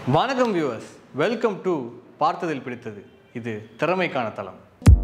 வணக்கம் viewers welcome to பார்த்ததில் பிடித்தது இது திறமைக்கான தளம்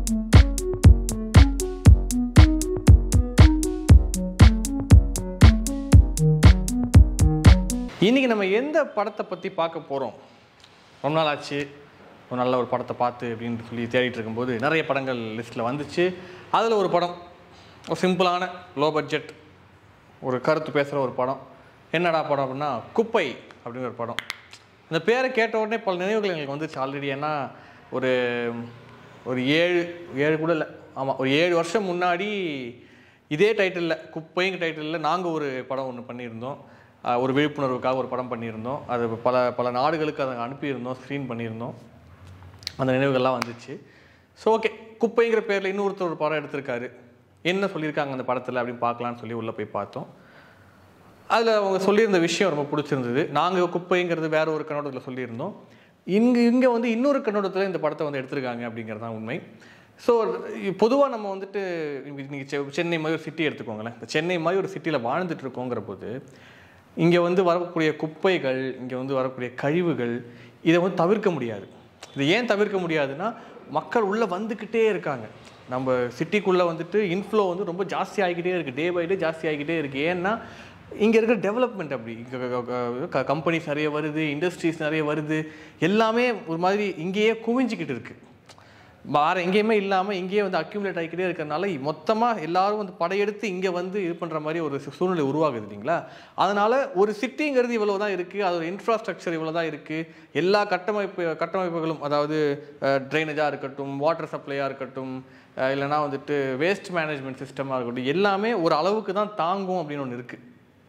இன்னைக்கு நம்ம எந்த படத்தை பற்றி பார்க்க போகிறோம் ரொம்ப நாள் ஆச்சு ஒரு நல்ல ஒரு படத்தை பார்த்து அப்படின்னு சொல்லி தேடிட்டு இருக்கும்போது நிறைய படங்கள் லிஸ்ட்டில் வந்துச்சு அதில் ஒரு படம் ஒரு சிம்பிளான லோ பட்ஜெட் ஒரு கருத்து பேசுகிற ஒரு படம் என்னடா படம் அப்படின்னா குப்பை அப்படிங்கிற ஒரு படம் இந்த பேரை கேட்ட உடனே பல நினைவுகள் எங்களுக்கு வந்துச்சு ஆல்ரெடி ஏன்னா ஒரு ஒரு ஏழு ஏழு கூட இல்லை ஆமாம் ஒரு ஏழு வருஷம் முன்னாடி இதே டைட்டிலில் குப்பைங்க டைட்டிலில் நாங்கள் ஒரு படம் ஒன்று பண்ணியிருந்தோம் ஆஹ் ஒரு விழிப்புணர்வுக்காக ஒரு படம் பண்ணியிருந்தோம் அது பல பல நாடுகளுக்கு அதை அனுப்பியிருந்தோம் ஸ்க்ரீன் பண்ணியிருந்தோம் அந்த நினைவுகள்லாம் வந்துச்சு ஸோ ஓகே குப்பைங்கிற பேரில் இன்னொருத்தர் ஒரு படம் எடுத்திருக்காரு என்ன சொல்லியிருக்காங்க அந்த படத்தில் அப்படின்னு பார்க்கலான்னு சொல்லி உள்ளே போய் பார்த்தோம் அதில் அவங்க சொல்லியிருந்த விஷயம் ரொம்ப பிடிச்சிருந்தது நாங்கள் குப்பைங்கிறது வேற ஒரு கண்ணோட்டத்தில் சொல்லியிருந்தோம் இங்கே இங்கே வந்து இன்னொரு கண்ணோட்டத்தில் இந்த படத்தை வந்து எடுத்திருக்காங்க அப்படிங்கிறது தான் உண்மை ஸோ பொதுவாக நம்ம வந்துட்டு நீங்கள் சென்னை மாதிரி ஒரு சிட்டி எடுத்துக்கோங்களேன் இந்த சென்னை மாதிரி ஒரு சிட்டியில் வாழ்ந்துட்டு இருக்கோங்கிற போது இங்கே வந்து வரக்கூடிய குப்பைகள் இங்கே வந்து வரக்கூடிய கழிவுகள் இதை வந்து தவிர்க்க முடியாது இதை ஏன் தவிர்க்க முடியாதுன்னா மக்கள் உள்ளே வந்துக்கிட்டே இருக்காங்க நம்ம சிட்டிக்குள்ளே வந்துட்டு இன்ஃப்ளோ வந்து ரொம்ப ஜாஸ்தி ஆகிக்கிட்டே இருக்குது டே பை டே ஜாஸ்தி ஆகிக்கிட்டே இருக்குது ஏன்னா இங்கே இருக்கிற டெவலப்மெண்ட் அப்படி இங்கே கம்பெனிஸ் நிறைய வருது இண்டஸ்ட்ரீஸ் நிறைய வருது எல்லாமே ஒரு மாதிரி இங்கேயே குவிஞ்சிக்கிட்டு இருக்குது வேறு எங்கேயுமே இல்லாமல் இங்கேயே வந்து அக்யூமுலேட் ஆகிக்கிட்டே இருக்கிறனால மொத்தமாக எல்லாரும் வந்து படையெடுத்து இங்கே வந்து இது பண்ணுற மாதிரி ஒரு சூ- சூழ்நிலை உருவாகுது இல்லைங்களா அதனால் ஒரு சிட்டிங்கிறது இவ்வளோ தான் இருக்குது அதோட இன்ஃப்ராஸ்ட்ரக்சர் இவ்வளோ தான் இருக்குது எல்லா கட்டமைப்பு கட்டமைப்புகளும் அதாவது ட்ரைனேஜாக இருக்கட்டும் வாட்டர் சப்ளையாக இருக்கட்டும் அஹ், இல்லைன்னா வந்துட்டு வேஸ்ட் மேனேஜ்மெண்ட் சிஸ்டமாக இருக்கட்டும் எல்லாமே ஒரு அளவுக்கு தான் தாங்கும் அப்படின்னு ஒன்று இருக்குது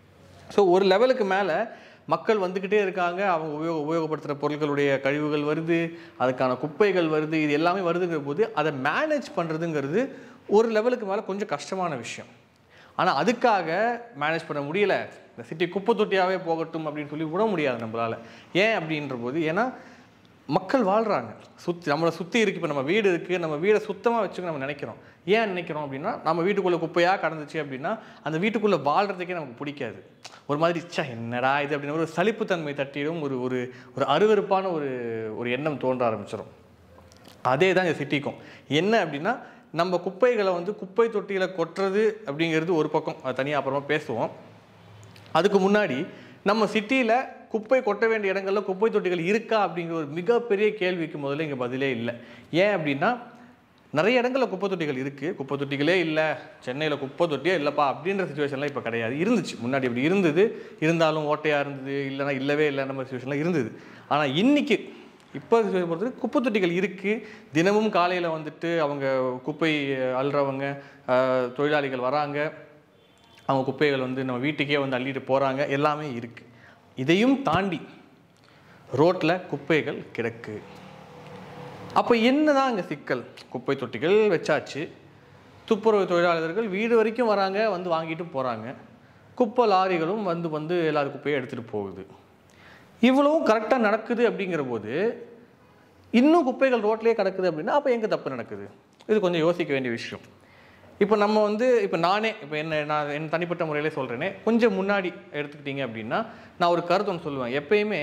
ஸோ ஒரு லெவலுக்கு மேலே மக்கள் வந்துக்கிட்டே இருக்காங்க அவங்க உபயோக உபயோகப்படுத்துகிற பொருட்களுடைய கழிவுகள் வருது அதுக்கான குப்பைகள் வருது இது எல்லாமே வருதுங்கிற போது அதை மேனேஜ் பண்ணுறதுங்கிறது ஒரு லெவலுக்கு மேலே கொஞ்சம் கஷ்டமான விஷயம் ஆனால் அதுக்காக மேனேஜ் பண்ண முடியல இந்த சிட்டி குப்பை தொட்டியாகவே போகட்டும் அப்படின்னு சொல்லி விட முடியாது நம்மளால் ஏன் அப்படின்ற போது ஏன்னா மக்கள் வாழ்கிறாங்க சுற்றி நம்மளை சுற்றி இருக்குது இப்போ நம்ம வீடு இருக்குது நம்ம வீடை சுத்தமாக வச்சுக்க நம்ம நினைக்கிறோம் ஏன் நினைக்கிறோம் அப்படின்னா நம்ம வீட்டுக்குள்ளே குப்பையாக கடந்துச்சு அப்படின்னா அந்த வீட்டுக்குள்ளே வாழ்கிறதுக்கே நமக்கு பிடிக்காது ஒரு மாதிரி ச்சே என்னடா இது அப்படின்னு ஒரு சலிப்புத்தன்மை தட்டிடும் ஒரு ஒரு ஒரு அருவருப்பான ஒரு ஒரு எண்ணம் தோன்ற ஆரம்பிச்சிடும் அதே தான் இந்த சிட்டிக்கும் என்ன அப்படின்னா நம்ம குப்பைகளை வந்து குப்பை தொட்டியில் கொட்டுறது அப்படிங்கிறது ஒரு பக்கம் அது தனியாக அப்புறமா பேசுவோம் அதுக்கு முன்னாடி நம்ம சிட்டியில் குப்பை கொட்ட வேண்டிய இடங்கள்ல குப்பை தொட்டிகள் இருக்கா அப்படிங்கிற ஒரு மிகப்பெரிய கேள்விக்கு முதல்ல இங்கே பதிலே இல்லை ஏன் அப்படின்னா நிறைய இடங்களில் குப்பை தொட்டிகள் இருக்குது குப்பை தொட்டிகளே இல்லை சென்னையில் குப்பை தொட்டியே இல்லைப்பா அப்படின்ற சுச்சுவேஷன்லாம் இப்போ கிடையாது இருந்துச்சு முன்னாடி இப்படி இருந்தது இருந்தாலும் ஓட்டையாக இருந்தது இல்லைன்னா இல்லவே இல்லை நம்ம சுச்சுவேஷன்லாம் இருந்தது ஆனால் இன்னைக்கு இப்போ சுச்சுவேஷன் பொறுத்தவரைக்கும் குப்பை தொட்டிகள் இருக்குது தினமும் காலையில் வந்துட்டு அவங்க குப்பை அள்ளுறவங்க அஹ், தொழிலாளிகள் வராங்க அவங்க குப்பைகள் வந்து நம்ம வீட்டுக்கே வந்து அள்ளிட்டு போகிறாங்க எல்லாமே இருக்குது இதையும் தாண்டி ரோட்டில் குப்பைகள் கிடக்கு அப்போ என்னதான் இங்கே சிக்கல் குப்பை தொட்டிகள் வச்சாச்சு துப்புரவு தொழிலாளர்கள் வீடு வரைக்கும் வராங்க வந்து வாங்கிட்டு போகிறாங்க குப்பை லாரிகளும் வந்து வந்து எல்லாரும் குப்பையும் எடுத்துகிட்டு போகுது இவ்வளவும் கரெக்டாக நடக்குது அப்படிங்கிற போது இன்னும் குப்பைகள் ரோட்லேயே கிடக்குது அப்படின்னா அப்போ எங்கே தப்பு நடக்குது இது கொஞ்சம் யோசிக்க வேண்டிய விஷயம் இப்போ நம்ம வந்து இப்போ நானே இப்போ என்ன நான் என் தனிப்பட்ட முறையிலே சொல்கிறேனே கொஞ்சம் முன்னாடி எடுத்துக்கிட்டீங்க அப்படின்னா நான் ஒரு கருத்து ஒன்று சொல்லுவேன் எப்பயுமே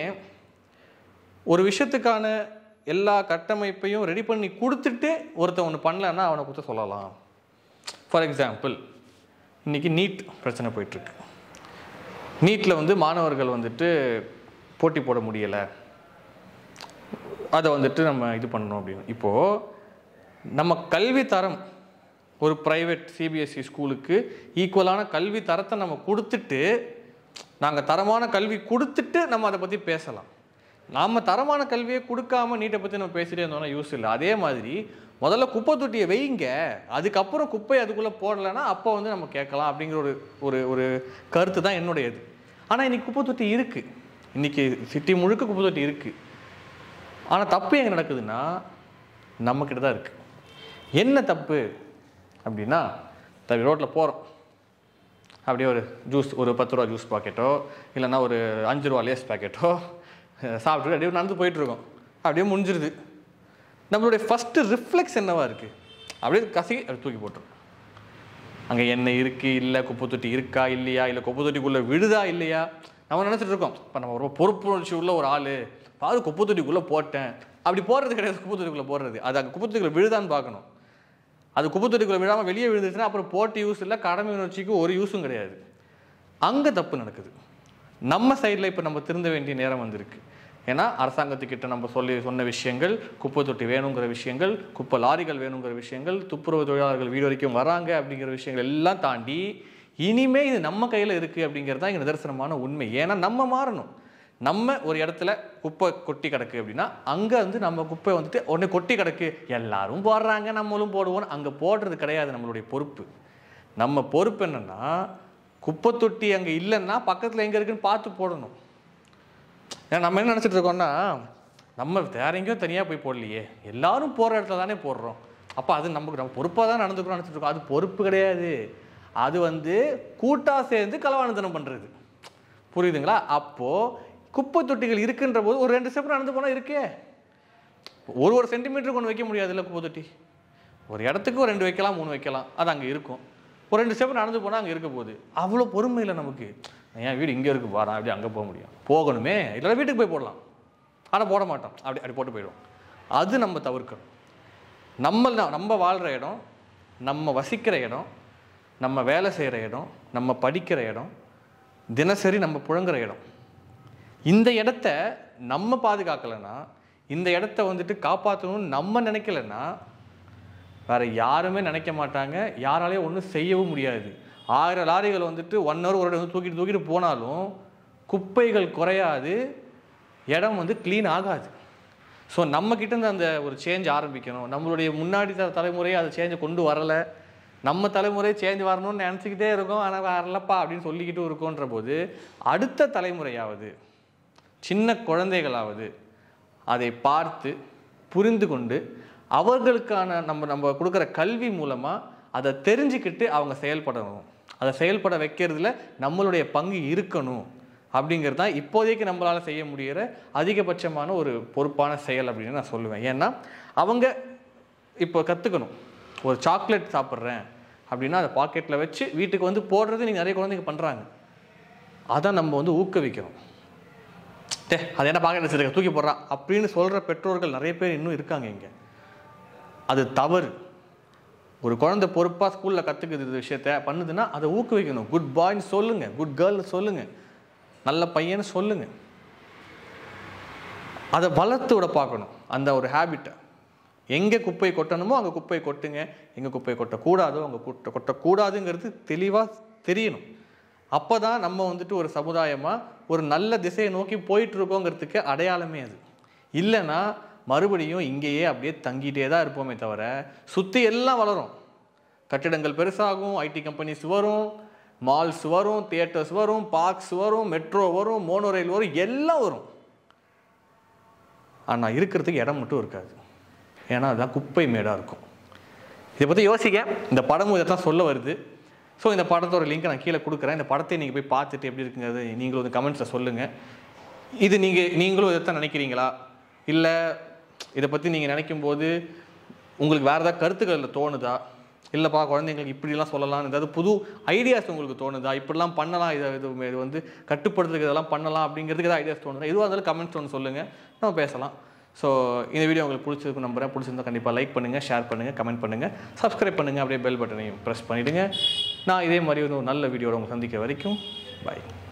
ஒரு விஷயத்துக்கான எல்லா கட்டமைப்பையும் ரெடி பண்ணி கொடுத்துட்டு ஒருத்தன் ஒன்று பண்ணலன்னா அவனை குத்த சொல்லலாம் ஃபார் எக்ஸாம்பிள் இன்றைக்கி நீட் பிரச்சனை போயிட்டுருக்கு நீட்டில் வந்து மாணவர்கள் வந்துட்டு போட்டி போட முடியலை அதை வந்துட்டு நம்ம இது பண்ணணும் அப்படின்னு இப்போது நம்ம கல்வி தரம் ஒரு ப்ரைவேட் சிபிஎஸ்சி ஸ்கூலுக்கு ஈக்குவலான கல்வி தரத்தை நம்ம கொடுத்துட்டு நாங்கள் தரமான கல்வி கொடுத்துட்டு நம்ம அதை பற்றி பேசலாம் நாம் தரமான கல்வியை கொடுக்காம நீட்டை பற்றி நம்ம பேசிட்டே இருந்தோம்னா யூஸ் இல்லை அதே மாதிரி முதல்ல குப்பை தொட்டியை வைங்க அதுக்கப்புறம் குப்பை அதுக்குள்ளே போடலைன்னா அப்போ வந்து நம்ம கேட்கலாம் அப்படிங்கிற ஒரு ஒரு ஒரு கருத்து தான் என்னுடையது ஆனால் இன்னைக்கு குப்பை தொட்டி இருக்குது இன்னைக்கு சிட்டி முழுக்க குப்பை தொட்டி இருக்குது ஆனால் தப்பு எங்கே நடக்குதுன்னா நம்மக்கிட்ட தான் இருக்குது என்ன தப்பு அப்படின்னா தவி ரோட்டில் போகிறோம் அப்படியே ஒரு ஜூஸ் ஒரு பத்து ரூபா ஜூஸ் பாக்கெட்டோ இல்லைன்னா ஒரு அஞ்சு ரூபா லேஸ் பாக்கெட்டோ சாப்பிட்டு அப்படியே நடந்து போயிட்டுருக்கோம் அப்படியே முடிஞ்சிருது நம்மளுடைய ஃபஸ்ட்டு ரிஃப்ளெக்ஸ் என்னவா இருக்குது அப்படியே கசகி அப்படி தூக்கி போட்டுரும் அங்கே எண்ணெய் இருக்குது இல்லை குப்பை தொட்டி இருக்கா இல்லையா இல்லை குப்பை தொட்டிக்குள்ளே விழுதா இல்லையா நம்ம நினச்சிட்டு இருக்கோம் இப்போ நம்ம ஒரு பொறுப்புணர்ச்சி உள்ள ஒரு ஆள் பாது குப்பை தொட்டிக்குள்ளே போட்டேன் அப்படி போடுறது கிடையாது குப்பை தொட்டிக்குள்ளே போடுறது அது அங்கே குப்பை தொட்டிக்குள்ளே விழுதான்னு பார்க்கணும் அது குப்பை தொட்டிக்குள்ளே விழாமல் வெளியே விழுந்துச்சுன்னா அப்புறம் போட்டு யூஸ் இல்லை கடமை உணர்ச்சிக்கு ஒரு யூஸும் கிடையாது அங்கே தப்பு நடக்குது நம்ம சைடில் இப்போ நம்ம திருந்த வேண்டிய நேரம் வந்திருக்கு ஏன்னா அரசாங்கத்துக்கிட்ட நம்ம சொல்லி சொன்ன விஷயங்கள் குப்பை தொட்டி வேணுங்கிற விஷயங்கள் குப்பை லாரிகள் வேணுங்கிற விஷயங்கள் துப்புரவு தொழிலாளர்கள் வீடு வரைக்கும் வராங்க அப்படிங்கிற விஷயங்கள் எல்லாம் தாண்டி இனிமே இது நம்ம கையில் இருக்குது அப்படிங்கிறது தான் இங்கே நிதர்சனமான உண்மை ஏன்னா நம்ம மாறணும் நம்ம ஒரு இடத்துல குப்பை கொட்டி கிடக்கு அப்படின்னா அங்கே வந்து நம்ம குப்பை வந்துட்டு உடனே கொட்டி கிடக்கு எல்லாரும் போடுறாங்க நம்மளும் போடுவோம் அங்கே போடுறது கிடையாது நம்மளுடைய பொறுப்பு நம்ம பொறுப்பு என்னன்னா குப்பை தொட்டி அங்கே இல்லைன்னா பக்கத்தில் எங்கே இருக்குன்னு பார்த்து போடணும் ஏன்னா நம்ம என்ன நினச்சிட்டு இருக்கோம்னா நம்ம வேற எங்கேயும் தனியாக போய் போடலையே எல்லாரும் போகிற இடத்துல தானே போடுறோம் அப்போ அது நமக்கு நம்ம பொறுப்பாக தான் நடந்துக்கிறோம் நினச்சிட்டு இருக்கோம் அது பொறுப்பு கிடையாது அது வந்து கூட்டாக சேர்ந்து களவாணித்தனம் பண்ணுறது புரியுதுங்களா அப்போது குப்பை தொட்டிகள் இருக்குன்ற போது ஒரு ரெண்டு ஸ்டெப் நடந்து போனால் இருக்கே ஒரு ஒரு சென்டிமீட்டருக்கு ஒன்று வைக்க முடியாதுல்ல குப்பை தொட்டி ஒரு இடத்துக்கு ஒரு ரெண்டு வைக்கலாம் மூணு வைக்கலாம் அது அங்கே இருக்கும் ஒரு ரெண்டு ஸ்டெப் நடந்து போனால் அங்கே இருக்க போகுது அவ்வளோ பொறுமை இல்லை நமக்கு என் வீடு இங்கே இருக்கு பாரா அப்படி அங்கே போக முடியும் போகணுமே இல்லைன்னா வீட்டுக்கு போய் போடலாம் ஆனால் போட மாட்டோம் அப்படி அப்படி போட்டு போயிடுவோம் அது நம்ம தவிர்க்கணும் நம்ம நம்ம வாழ்கிற இடம் நம்ம வசிக்கிற இடம் நம்ம வேலை செய்கிற இடம் நம்ம படிக்கிற இடம் தினசரி நம்ம புழங்குற இடம் இந்த இடத்த நம்ம பாதுகாக்கலைன்னா இந்த இடத்த வந்துட்டு காப்பாற்றணும்னு நம்ம நினைக்கலன்னா வேற யாருமே நினைக்க மாட்டாங்க யாராலையும் ஒன்றும் செய்யவும் முடியாது ஆயிரம் லாரிகள் வந்துட்டு ஒன் ஹவர் ஒரு இடம் வந்து தூக்கிட்டு தூக்கிட்டு போனாலும் குப்பைகள் குறையாது இடம் வந்து க்ளீன் ஆகாது ஸோ நம்மக்கிட்ட இருந்து அந்த ஒரு சேஞ்ச் ஆரம்பிக்கணும் நம்மளுடைய முன்னாடி த- தலைமுறை அது சேஞ்சை கொண்டு வரலை நம்ம தலைமுறை சேஞ்ச் வரணும்னு நினச்சிக்கிட்டே இருக்கோம் ஆனால் வரலப்பா அப்படின்னு சொல்லிக்கிட்டு இருக்கோன்ற போது அடுத்த தலைமுறையாவது சின்ன குழந்தைகளாவது அதை பார்த்து புரிந்து கொண்டு அவர்களுக்கான நம்ம நம்ம கொடுக்குற கல்வி மூலமாக அதை தெரிஞ்சுக்கிட்டு அவங்க செயல்படணும் அதை செயல்பட வைக்கிறதுல நம்மளுடைய பங்கு இருக்கணும் அப்படிங்கிறது தான் இப்போதைக்கு நம்மளால் செய்ய முடிகிற அதிகபட்சமான ஒரு பொறுப்பான செயல் அப்படின்னு நான் சொல்லுவேன் ஏன்னா அவங்க இப்போ கற்றுக்கணும் ஒரு சாக்லேட் சாப்பிட்றேன் அப்படின்னா அதை பாக்கெட்டில் வச்சு வீட்டுக்கு வந்து போடுறது நீங்கள் நிறைய குழந்தைங்க பண்ணுறாங்க அதை நம்ம வந்து ஊக்குவிக்கணும் டே அது என்ன பாக்கெட் வச்சிருக்க தூக்கி போடுறான் அப்படின்னு சொல்கிற பெற்றோர்கள் நிறைய பேர் இன்னும் இருக்காங்க இங்கே அது தவறு ஒரு குழந்தை பொறுப்பாக ஸ்கூலில் கற்றுக்குது இந்த விஷயத்த பண்ணுதுன்னா அதை ஊக்குவிக்கணும் குட் பாய்ன்னு சொல்லுங்கள் குட் கேர்ள்னு சொல்லுங்கள் நல்ல பையன்னு சொல்லுங்கள் அதை வளர்த்து விட பார்க்கணும் அந்த ஒரு ஹேபிட்டை எங்கே குப்பை கொட்டணுமோ அங்கே குப்பை கொட்டுங்க எங்கே குப்பை கொட்டக்கூடாதோ அங்கே கொட்ட கொட்டக்கூடாதுங்கிறது தெளிவாக தெரியணும் அப்போ தான் நம்ம வந்துட்டு ஒரு சமுதாயமாக ஒரு நல்ல திசையை நோக்கி போயிட்டு இருக்கோங்கிறதுக்கு அடையாளமே அது இல்லைன்னா மறுபடியும் இங்கேயே அப்படியே தங்கிட்டே தான் இருப்போமே தவிர சுற்றி எல்லாம் வளரும் கட்டிடங்கள் பெருசாகும் ஐடி கம்பெனிஸ் வரும் மால்ஸ் வரும் தியேட்டர்ஸ் வரும் பார்க்ஸ் வரும் மெட்ரோ வரும் மோனோ ரயில் வரும் எல்லாம் வரும் ஆனால் இருக்கிறதுக்கு இடம் மட்டும் இருக்காது ஏன்னா அதுதான் குப்பை மேடாக இருக்கும் இதை பற்றி யோசிக்க இந்த படமும் இதை தான் சொல்ல வருது ஸோ இந்த படத்தோட லிங்க்கை நான் கீழே கொடுக்குறேன் இந்த படத்தை நீங்கள் போய் பார்த்துட்டு எப்படி இருக்குங்கிறது நீங்களும் வந்து கமெண்ட்ஸில் சொல்லுங்கள் இது நீங்கள் நீங்களும் இதைத்தான் நினைக்கிறீங்களா இல்லை இதை பற்றி நீங்கள் நினைக்கும் போது உங்களுக்கு வேறு ஏதாவது கருத்துக்கள் இதுல தோணுதா இல்லைப்பா குழந்தைங்களுக்கு இப்படிலாம் சொல்லலாம் ஏதாவது புது ஐடியாஸ் உங்களுக்கு தோணுதா இப்படிலாம் பண்ணலாம் இதை இது இது வந்து கட்டுப்படுத்துறதுக்கு இதெல்லாம் பண்ணலாம் அப்படிங்கிறதுக்கு ஏதாவது ஐடியாஸ் தோணுதா எதுவாக இருந்தாலும் கமெண்ட்ஸ் ஒன்று சொல்லுங்கள் நம்ம பேசலாம் ஸோ இந்த வீடியோ உங்களுக்கு பிடிச்சிருக்கு நம்புறேன் பிடிச்சிருந்தா கண்டிப்பாக லைக் பண்ணுங்கள் ஷேர் பண்ணுங்கள் கமெண்ட் பண்ணுங்கள் சப்ஸ்கிரைப் பண்ணுங்கள் அப்படியே பெல் பட்டனையும் ப்ரெஸ் பண்ணிவிடுங்க நான் இதே மாதிரி ஒரு நல்ல வீடியோட உங்களை சந்திக்க வரைக்கும் பாய்